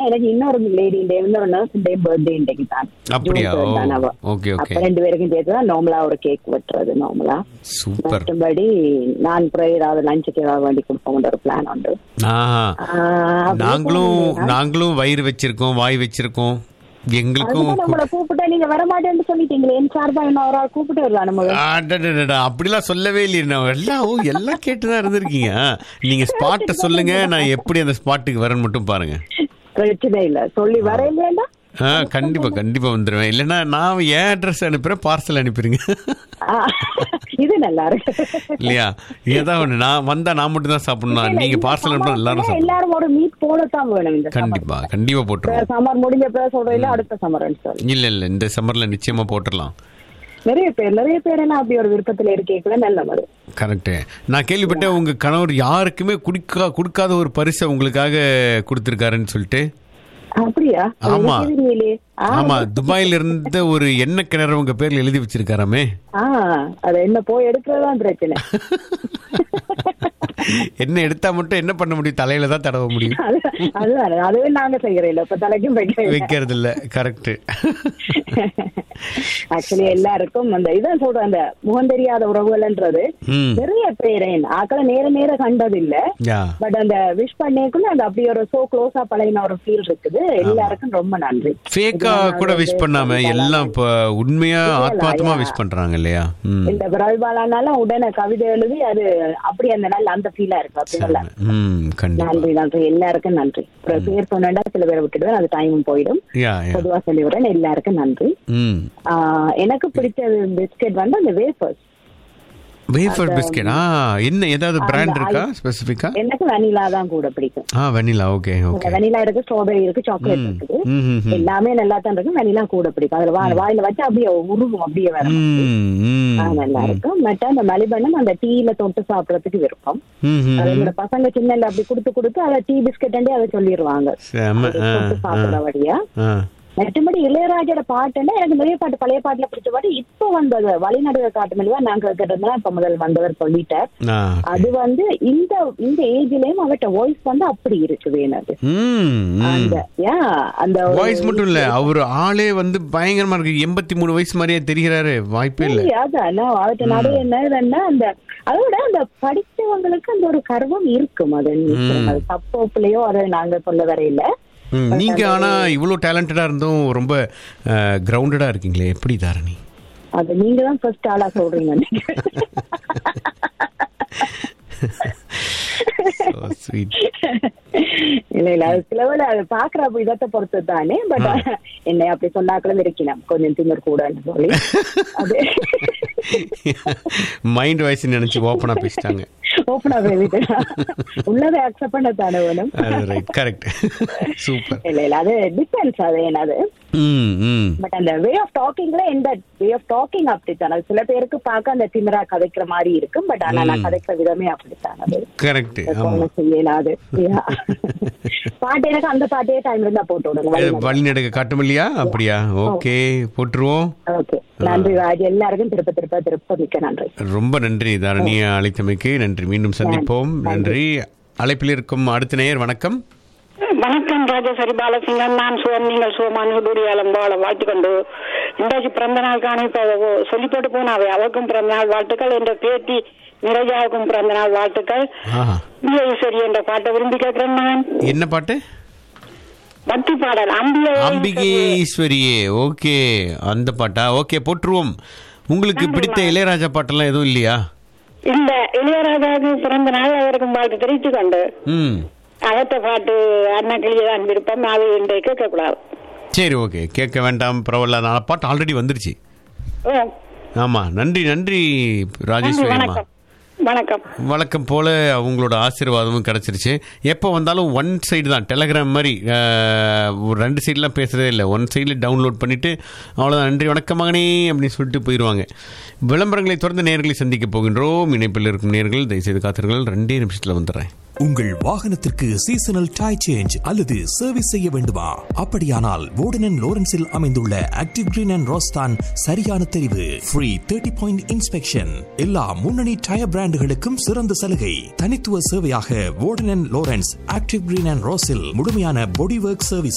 எனக்கு இன்னொரு லேடி இன்னொரு நர்ஸ் டே பர்த்டே இன்றைக்கு தான் அப்படியா? June third தான் ஓ, அவ. okay, okay. அப்ப ரெண்டு பேருக்கும் சேர்த்து தான் நார்மலா ஒரு கேக் வெட்டுறது நார்மலா சூப்பர் மற்றபடி நான் அப்புறம் ஏதாவது லஞ்சுக்கு ஏதாவது வேண்டி கொடுப்போம்ன்ற ஒரு பிளான் உண்டு ஆஹா ஆஹ் அப்படியே நாங்களும் போகுது. நாங்களும் வயிறு வச்சிருக்கோம் வாய் வச்சிருக்கோம் எங்களுக்கும் அதுதான் நம்மள கூப்பிட்டா நீங்க வர மாட்டேன்னு சொல்லிட்டீங்களே என் சார்பா இன்னும் ஒரு ஆள் கூப்பிட்டு வரலாம் நம்ம அடடடடா, அப்படிலாம் சொல்லவே இல்லையே நான் எல்லாம் ஓ, எல்லாம் கேட்டுதான் இருந்திருக்கீங்க ஆ, நீங்க ஸ்பாட்டை சொல்லுங்க நான் எப்படி அந்த ஸ்பாட்டுக்கு வரேன்னு மட்டும் பாருங்க பிரச்சனை இல்ல சொல்லி வர இல்லையா ஆ கண்டிப்பா கண்டிப்பா வந்துருவேன் இல்லைன்னா நான் என் அட்ரஸ் அனுப்புறேன் பார்சல் அனுப்பிடுங்க இது நல்லா இருக்கு இல்லையா ஏதாவது ஒண்ணு நான் வந்தா நான் மட்டும் தான் சாப்பிடணும் நீங்க பார்சல் அனுப்பினா எல்லாரும் சாப்பிடணும் எல்லாரும் ஒரு மீட் போடத்தான் வேணும் இந்த கண்டிப்பா கண்டிப்பா போட்டுருவோம் சம்மர் முடிஞ்ச பிறகு சொல்றேன் இல்ல அடுத்த சம்மர்னு சொல்லி இல்ல இல்ல இந்த சம்மர்ல நிச்சயமா போட்டுடலாம் நிறைய பேர் நிறைய பேர் என்ன அப்படி ஒரு விருப்பத்துல இருக்கேக்கல நல்ல மாதிரி கரெக்ட் நான் கேள்விப்பட்டேன் உங்க கணவர் யாருக்குமே குடிக்கா கொடுக்காத ஒரு பரிசை உங்களுக்காக கொடுத்திருக்காருன்னு சொல்லிட்டு அப்படியா அது ஆமா. எனக்கு தெரியலையே. ஆ, ஆமா துபாயில இருந்த ஒரு எண்ணெய் கிணறு உங்க பேர்ல எழுதி வச்சிருக்காராமே ஆ அது என்ன போய் எடுக்கிறதுதான் பிரச்சனை என்ன எடுத்தா மட்டும் என்ன பண்ண முடியும் தலையில தான் தடவ முடியும் அது- அதுதான் அதுவே நாங்க செய்யறோம் இல்ல இப்ப தலைக்கும் வைக்கிறேன் வைக்கிறது இல்ல கரெக்ட் ஆக்சுவலி எல்லாருக்கும் அந்த இதான் சொல்றேன் அந்த முகம் தெரியாத உறவுகள்ன்றது ம் நிறைய பேர் ஆக்களை நேர நேர கண்டது இல்ல யா பட் அந்த விஷ் பண்ணேக்குள்ள அந்த அப்படி ஒரு சோ க்ளோஸா பழகின ஒரு ஃபீல் இருக்குது எல்லாருக்கும் ரொம்ப நன்றி ஃபேக்கா கூட விஷ் பண்ணாம எல்லாம் இப்ப உண்மையா ஆத்மார்த்தமா விஷ் பண்றாங்க இல்லையா ம் இந்த பிரபலானாலும் உடனே கவிதை எழுதி அது அப்படி அந்த நாள் அந்த ஃபீலா இருக்கு அப்படி நல்லா ம் கண்டிப்பா நன்றி நன்றி எல்லாருக்கும் நன்றி அப்புறம் பேர் சொன்னா சில பேரை விட்டுடுவேன் அது டைமும் போயிடும் யா யா பொதுவா சொல்லிவிடுறேன் எல்லாருக்கும் நன்றி ம் ஆஹ் எனக்கு பிடிச்ச பிஸ்கெட் வந்து அந்த வேஃபர்ஸ் வேஃபர் பிஸ்கெட் ஆ என்ன ஏதாவது பிராண்ட் இருக்கா ஸ்பெசிஃபிக்கா எனக்கு வெனிலா தான் கூட பிடிக்கும் ஆ வெனிலா ஓகே ஓகே வெனிலா இருக்கு ஸ்ட்ராபெரி இருக்கு சாக்லேட் இருக்குது ம் ம் ம் எல்லாமே நல்லா தான் இருக்கு வெனிலா கூட பிடிக்கும் அதுல வா- வாயில வச்சு அப்படியே உருகும் அப்படியே வர ம் ம் ஆஹ் நல்லா இருக்கும் மற்ற அந்த மலிபண்ணம் அந்த டீல தொட்டு சாப்பிடறதுக்கு விருப்பம் ம் ம் அது என்னோட பசங்க சின்னல அப்படி கொடுத்து கொடுத்து அதை டீ பிஸ்கெட் அதை சொல்லிடுவாங்க செம ஆ தொட்டு சாப்பிடுற வழியா ஆ மற்றபடி இளையராஜோட பாட்டுன்னா எனக்கு நிறைய பாட்டு பழைய பாட்டுல பிடிச்ச பாட்டு இப்ப வந்தது வழிநடுக காட்டு மெலிவா நாங்க கேட்டதுனா இப்ப முதல் வந்தவர் சொல்லிட்டார் ஆ அது வந்து இந்த இந்த ஏஜ்லயும் அவட்ட வாய்ஸ் வந்து அப்படி இருக்குது எனக்கு ம் ம் அந்த யா அந்த ஒரு- வாய்ஸ் மட்டும் இல்ல அவர் ஆளே வந்து பயங்கரமா இருக்கு எண்பத்தி மூணு வயசு மாதிரியே தெரிகிறாரு வாய்ப்பே இல்ல சரி, அதான் நான் அவட்ட நிறைய என்னன்னா அந்த அதோட அந்த படித்தவங்களுக்கு அந்த ஒரு கர்வம் இருக்கும் அது நிச்சயம். அது தப்போப்புலயோ அதை நாங்க சொல்ல வரையில ம், நீங்க ஆனா இவ்வளவு டேலண்டடா இருந்தும் ரொம்ப கிரவுண்டடா இருக்கீங்களே எப்படி தாரணி அது நீங்க தான் ஃபர்ஸ்ட் ஆளா சொல்றீங்க நினைக்கிறேன். So sweet. இல்ல இல்ல அது சிலவில் அது பாக்குற இதத்தை பொறுத்து தானே பட் என்னை அப்படி சொன்னாக்களும் இருக்கணும் கொஞ்சம் திமிர் கூடன்னு சொல்லி அது மைண்ட் வாய்ஸ் நினைச்சு ஓப்பனா பேசிட்டாங்க ஓப்பனா பேசிட்டேன் உள்ளதை அக்செப்ட் பண்ண தானே வேணும் ரைட் கரெக்ட் சூப்பர் இல்ல இல்ல அது டிஃபென்ஸ் அது என்னது ம் ம் பட் அந்த வே ஆஃப் டாக்கிங்ல எந்த வே ஆஃப் டாக்கிங் அப்படித்தான் அது சில பேருக்கு பார்க்க அந்த திமிரா கதைக்கிற மாதிரி இருக்கும் பட் ஆனா நான் கதைக்கிற விதமே அப்படித்தான் அது கரெக்ட் ஆமா ஒண்ணும் செய்யலாது Yeah. பாட்டு எனக்கு அந்த பாட்டே டைம் இருந்தா போட்டு விடுங்க வழி நடுக்க காட்டும் இல்லையா அப்படியா ஓகே போட்டுருவோம் ஓகே நன்றி ராஜ் எல்லாருக்கும் திருப்ப திருப்ப திருப்ப மிக்க நன்றி ரொம்ப நன்றி தாரணிய அழைத்தமைக்கு நன்றி மீண்டும் சந்திப்போம் நன்றி அழைப்பில் இருக்கும் அடுத்த நேயர் வணக்கம் வணக்கம் ராஜசரி பாலசிங்கம் நான் சுவம் நீங்கள் சுவமான டூரியாலம் வாழ வாழ்த்துக்கொண்டு இன்றைக்கு பிறந்த நாள் காண இப்ப சொல்லி போட்டு போனாவே அவருக்கும் பிறந்த நாள் வாழ்த்துக்கள் என்ற பேத்தி நிரஜாவுக்கும் பிறந்த நாள் வாழ்த்துக்கள் ஆஹா ஈஸ்வரி என்ற பாட்டை விரும்பி கேட்கிறேன் நான் என்ன பாட்டு பக்தி பாடல் அம்பிகை அம்பிகை ஈஸ்வரியே ஓகே அந்த பாட்டா ஓகே போட்டுருவோம் உங்களுக்கு பிடித்த இளையராஜா பாட்டெல்லாம் எதுவும் இல்லையா இந்த இளையராஜாவுக்கு பிறந்த நாள் அவருக்கும் வாழ்த்து தெரிவித்துக் கொண்டு ம் அவத்த பாட்டு அண்ணக்கிளியதான் விருப்பம் அது இன்றைக்கு கேட்கக்கூடாது சரி ஓகே கேட்க வேண்டாம் பரவாயில்ல நான் பாட்டு ஆல்ரெடி வந்துருச்சு ஓ, ஆமா நன்றி நன்றி நன்றி ராஜேஸ்வரி அம்மா வணக்கம் வணக்கம் வழக்கம் போல அவங்களோட ஆசீர்வாதமும் கிடைச்சிருச்சு எப்போ வந்தாலும் ஒன் சைடு தான் டெலகிராம் மாதிரி அஹ், ஒரு ரெண்டு சைட்லாம் பேசுறதே இல்லை ஒன் சைடில் டவுன்லோட் பண்ணிட்டு அவ்வளோதான் நன்றி வணக்கம் மகனே அப்படின்னு சொல்லிட்டு போயிடுவாங்க விளம்பரங்களை தொடர்ந்து நேர்களை சந்திக்க போகின்றோம் இணைப்பில் இருக்கும் நேர்கள் தயவுசெய்து காத்திருங்கள் ரெண்டே நிமிஷத்தில் வந்துடுறேன் உங்கள் வாகனத்திற்கு சீசனல் டை சேஞ்ச் அல்லது சர்வீஸ் செய்ய வேண்டுமா அப்படியானால் வோர்டன் லோரன்ஸில் அமைந்துள்ள ஆக்டிவ் கிரீன் அண்ட் ரோஸ்தான் சரியான தெரிவு ஃப்ரீ தேர்ட்டி பாயிண்ட் இன்ஸ்பெக்ஷன் எல்லா முன்னணி டயர் பிராண்டுகளுக்கும் சிறந்த சலுகை தனித்துவ சேவையாக வோர்டன் லோரன்ஸ் ஆக்டிவ் கிரீன் அண்ட் ரோஸில் முழுமையான பாடி ஒர்க் சர்வீஸ்